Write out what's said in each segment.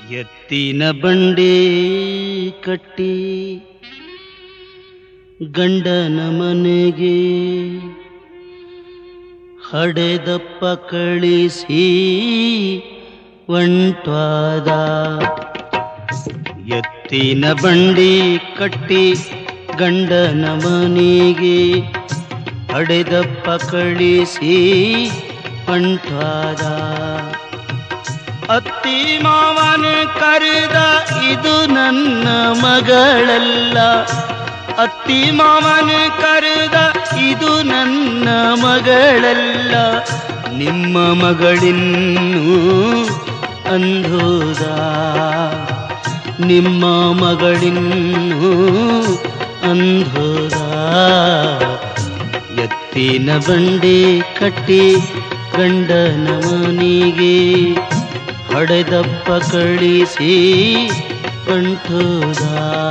ಎತ್ತಿನ ಬಂಡಿ ಕಟ್ಟಿ ಗಂಡನ ಮನೆಗೆ ಹಡೆದಪ್ಪ ಕಳಿಸಿ ಒಂಟ್ವಾದ ಎತ್ತಿನ ಬಂಡಿ ಕಟ್ಟಿ ಗಂಡನ ಮನೆಗೆ ಹಡೆದಪ್ಪ ಕಳಿಸಿ ಹೊಂಟ್ವಾದ ಅತ್ತಿ ಮಾವನ ಕರೆದ ಇದು ನನ್ನ ಮಗಳಲ್ಲ ಅತ್ತಿ ಮಾವನ ಕರೆದ ಇದು ನನ್ನ ಮಗಳಲ್ಲ ನಿಮ್ಮ ಮಗಳಿನ್ನೂ ಅಂಧೋದ ನಿಮ್ಮ ಮಗಳಿನ್ನೂ ಅಂಧೋದ ಎತ್ತಿನ ಬಂಡಿ ಕಟ್ಟಿ ಗಂಡನ ಮನೆಗೆ ಹೊಡೆದಪ್ಪ ಕಳಿಸಿ ಕಂಠೋದ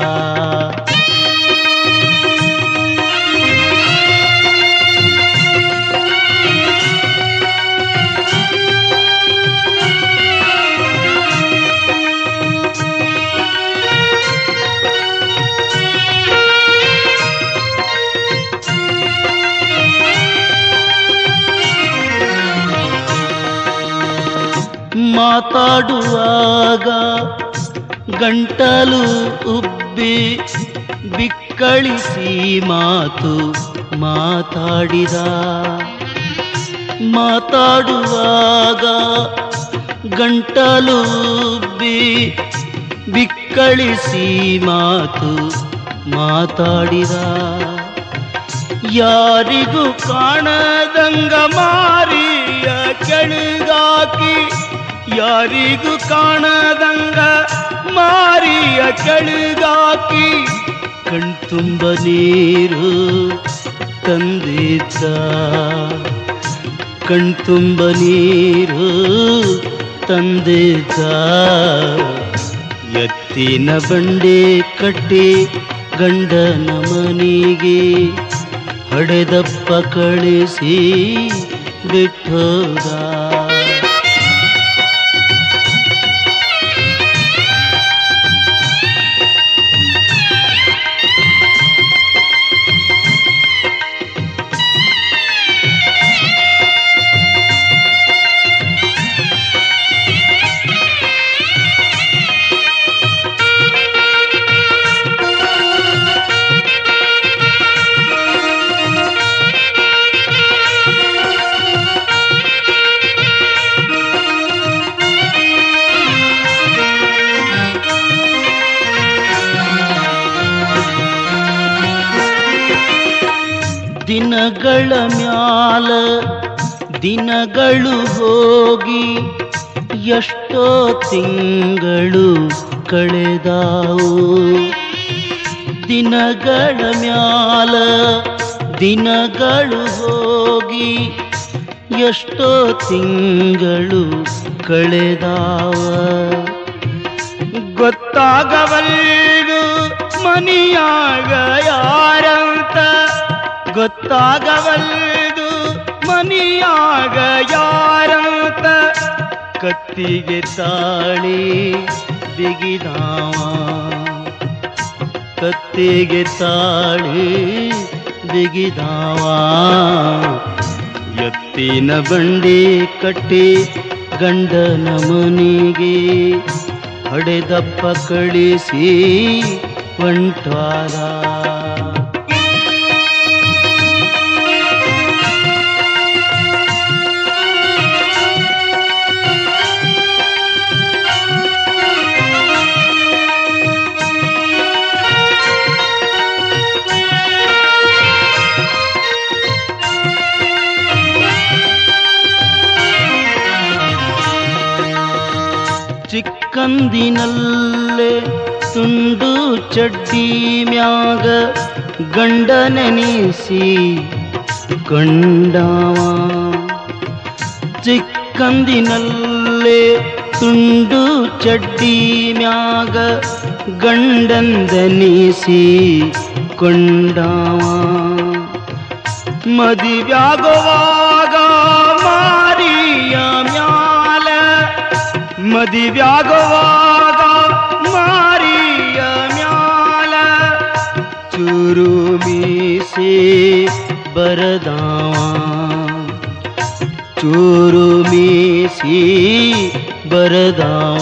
ಮಾತಾಡುವಾಗ ಗಂಟಲು ಉಬ್ಬಿ ಬಿಕ್ಕಳಿಸಿ ಮಾತು ಮಾತಾಡಿದ ಮಾತಾಡುವಾಗ ಗಂಟಲು ಉಬ್ಬಿ ಬಿಕ್ಕಳಿಸಿ ಮಾತು ಮಾತಾಡಿದ ಯಾರಿಗೂ ಕಾಣದಂಗ ಮಾರಿಯ ಕೆಳಗಾಕಿ ಯಾರಿಗೂ ಕಾಣದಂಗ ಮಾರಿಯ ಕೆಳಗಾಕಿ ಕಣ್ತುಂಬ ನೀರು ತಂದಿದ್ದ ಕಣ್ತುಂಬ ನೀರು ತಂದಿದ್ದ ಎತ್ತಿನ ಬಂಡೆ ಕಟ್ಟಿ ಗಂಡನ ಮನೆಗೆ ಹಡೆದಪ್ಪ ಕಳಿಸಿ ಬಿಟ್ಟೋದ ದಿನಗಳ ಮ್ಯಾಲ ದಿನಗಳು ಹೋಗಿ ಎಷ್ಟೋ ತಿಂಗಳು ಕಳೆದಾವು ದಿನಗಳ ಮ್ಯಾಲ ದಿನಗಳು ಹೋಗಿ ಎಷ್ಟೋ ತಿಂಗಳು ಕಳೆದಾವ ಗೊತ್ತಾಗವಲ್ಲು ಮನಿಯಾಗ ಯಾರಂತ ಗೊತ್ತಾಗವಲ್ದು ಮನಿಯಾಗ ಯಾರಂತ ಕತ್ತಿಗೆ ತಾಳಿ ಬಿಗಿದಾವ ಕತ್ತಿಗೆ ತಾಳಿ ಬಿಗಿದಾವ ಎತ್ತಿನ ಬಂಡಿ ಕಟ್ಟಿ ಗಂಡನ ಮನೆಗೆ ಹೊಡೆದಪ್ಪ ಕಳಿಸಿ ಒಂಟ್ವಾದ ಚಿಕ್ಕಂದಿನಲ್ಲೇ ತುಂಡು ಚಡ್ಡಿ ಮ್ಯಾಗ ಗಂಡನೆನಿಸಿ ಕೊಂಡವ ಚಿಕ್ಕಂದಿನಲ್ಲೇ ತುಂಡು ಚಡ್ಡಿ ಮ್ಯಾಗ ಗಂಡಂದನಿಸಿ ಕೊಂಡವ ಮದಿವ್ಯಾಗುವಾಗ ಮಾರಿಯ ಮ್ಯಾಲ ಮದಿವ್ಯಾಗುವಾಗ ಚೂರು ಮೀಸೆ ಬರದಾವ ಚೂರು ಮೀಸಿ ಬರದಾವ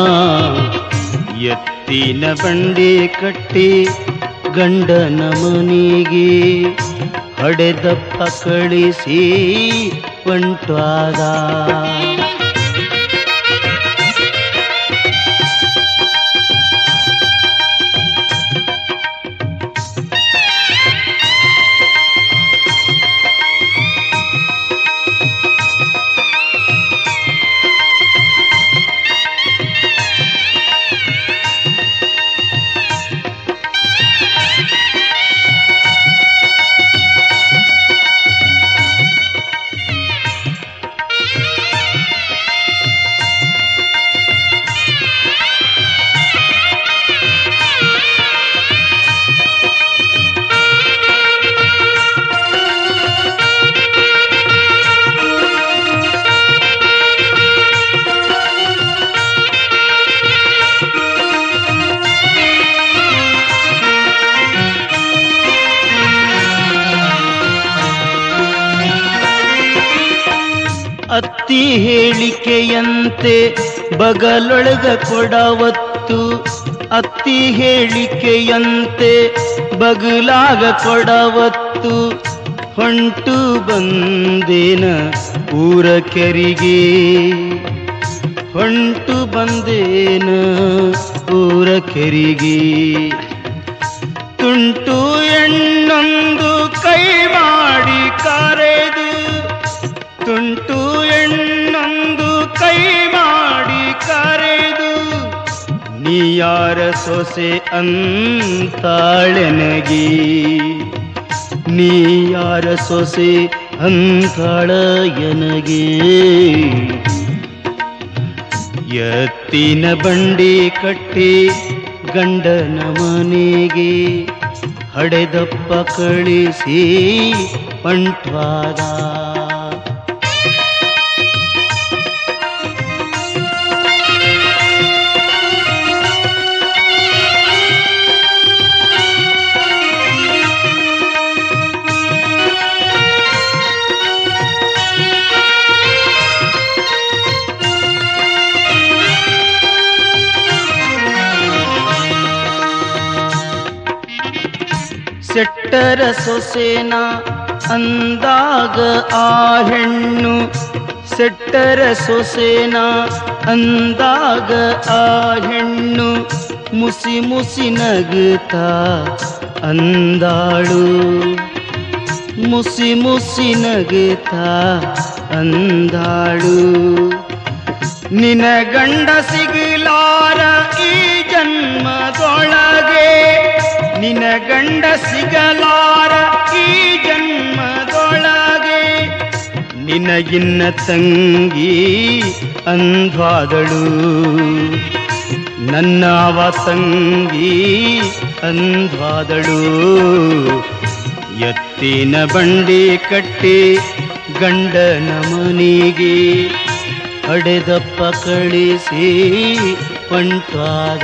ಎತ್ತಿನ ಬಂಡಿ ಕಟ್ಟಿ ಗಂಡನ ಮನಿಗೆ ಹಡೆದಪ್ಪ ಕಳಿಸಿ ಹೊಂಟಾದ ಅತ್ತಿ ಹೇಳಿಕೆಯಂತೆ ಬಗಲೊಳಗ ಕೊಡವತ್ತು ಅತ್ತಿ ಹೇಳಿಕೆಯಂತೆ ಬಗಲಾಗ ಕೊಡವತ್ತು ಹೊಂಟು ಬಂದೇನ ಊರ ಕೆರಿಗೆ ಹೊಂಟು ಬಂದೇನ ಊರ ಕೆರಿಗೆ ತುಂಟು ಎಣ್ಣೊಂದು ಕೈ ಮಾಡಿ ಕರೆದು ತುಂಟು ಎಣ್ಣೊಂದು ಕೈ ಮಾಡಿ ಕರೆದು ನೀ ಯಾರ ಸೊಸೆ ಅಂತಾಳೆನಗಿ ನೀ ಯಾರ ಸೊಸೆ ಅಂತಾಳ ಎನಗೆ ಎತ್ತಿನ ಬಂಡಿ ಕಟ್ಟಿ ಗಂಡನ ಮನೆಗೆ ಹಡೆದಪ್ಪ ಕಳಿಸಿ ಪಂಟ್ವಾದ ಸೆಟ್ಟರ ಸೊಸೆನ ಅಂದಾಗ ಆ ಹೆಣ್ಣು ಸೆಟ್ಟರ ಸೊಸೆನ ಅಂದಾಗ ಆ ಹೆಣ್ಣು ಮುಸಿ ಮುಸಿ ನಗುತ್ತಾ ಅಂದಾಳು ಮುಸಿ ಮುಸಿ ನಗುತ್ತಾ ಅಂದಾಳು ನಿನ ಗಂಡ ಸಿಗಲಾರ ಈ ಜನ್ಮದೊಳಗೆ ನಿನ ಗಂಡ ಸಿಗಲಾರ ಈ ಜನ್ಮದೊಳಗೆ ನಿನಗಿನ್ನ ತಂಗಿ ಅಂದ್ವಾದಳು ನನ್ನವ ತಂಗಿ ಅಂದ್ವಾದಳು ಎತ್ತಿನ ಬಂಡಿ ಕಟ್ಟಿ ಗಂಡನ ಮನಿಗೆ ಹಡೆದಪ್ಪ ಕಳಿಸಿ ಹೊಂಟಾದ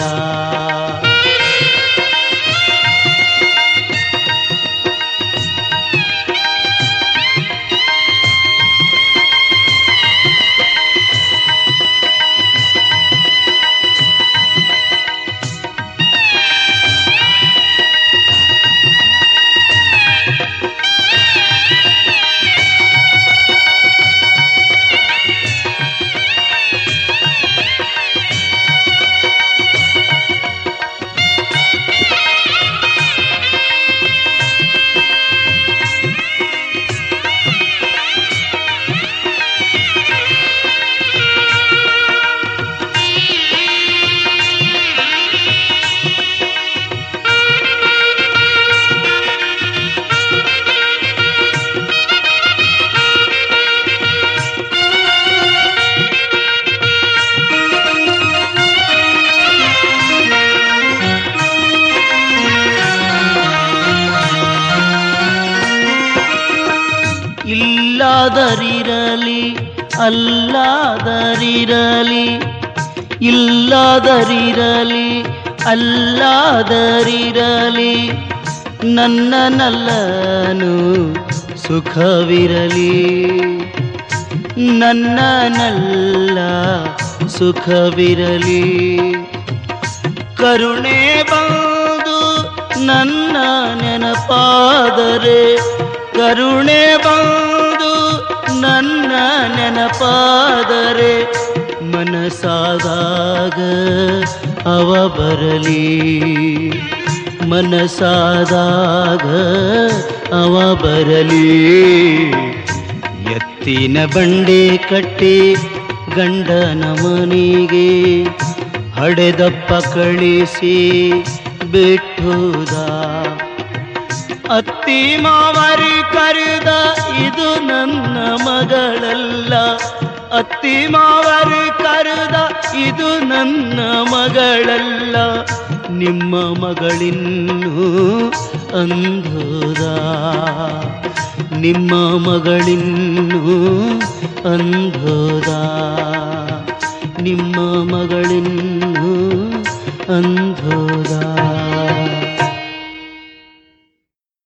ಇಲ್ಲದರಿರಲಿ ಅಲ್ಲಾದರಿರಲಿ ಇಲ್ಲದರಿರಲಿ ಅಲ್ಲಾದರಿರಲಿ ನನ್ನ ನಲ್ಲನು ಸುಖವಿರಲಿ ನನ್ನ ನಲ್ಲ ಸುಖವಿರಲಿ ಕರುಣೆ ಬಂದು ನನ್ನ ನೆನಪಾದರೆ ಕರುಣೆ ಬಂದು ನನ್ನ ನೆನಪಾದರೆ ಮನಸಾದಾಗ ಅವ ಬರಲಿ ಮನಸಾದಾಗ ಅವ ಬರಲಿ ಎತ್ತಿನ ಬಂಡೆ ಕಟ್ಟಿ ಗಂಡನ ಮನೆಗೆ ಹಡೆದಪ್ಪ ಕಳಿಸಿ ಬಿಟ್ಟುದ ಅತ್ತಿ ಮಾವರಿ ಕರೆದ ಇದು ನನ್ನ ಮಗಳಲ್ಲ ಅತ್ತಿ ಮಾವರಿ ಕರೆದ ಇದು ನನ್ನ ಮಗಳಲ್ಲ ನಿಮ್ಮ ಮಗಳಿನ್ನು ಅಂಧೋದ ನಿಮ್ಮ ಮಗಳಿನ್ನು ಅಂಧೋದ ನಿಮ್ಮ ಮಗಳಿನ್ನು ಅಂಧೋದ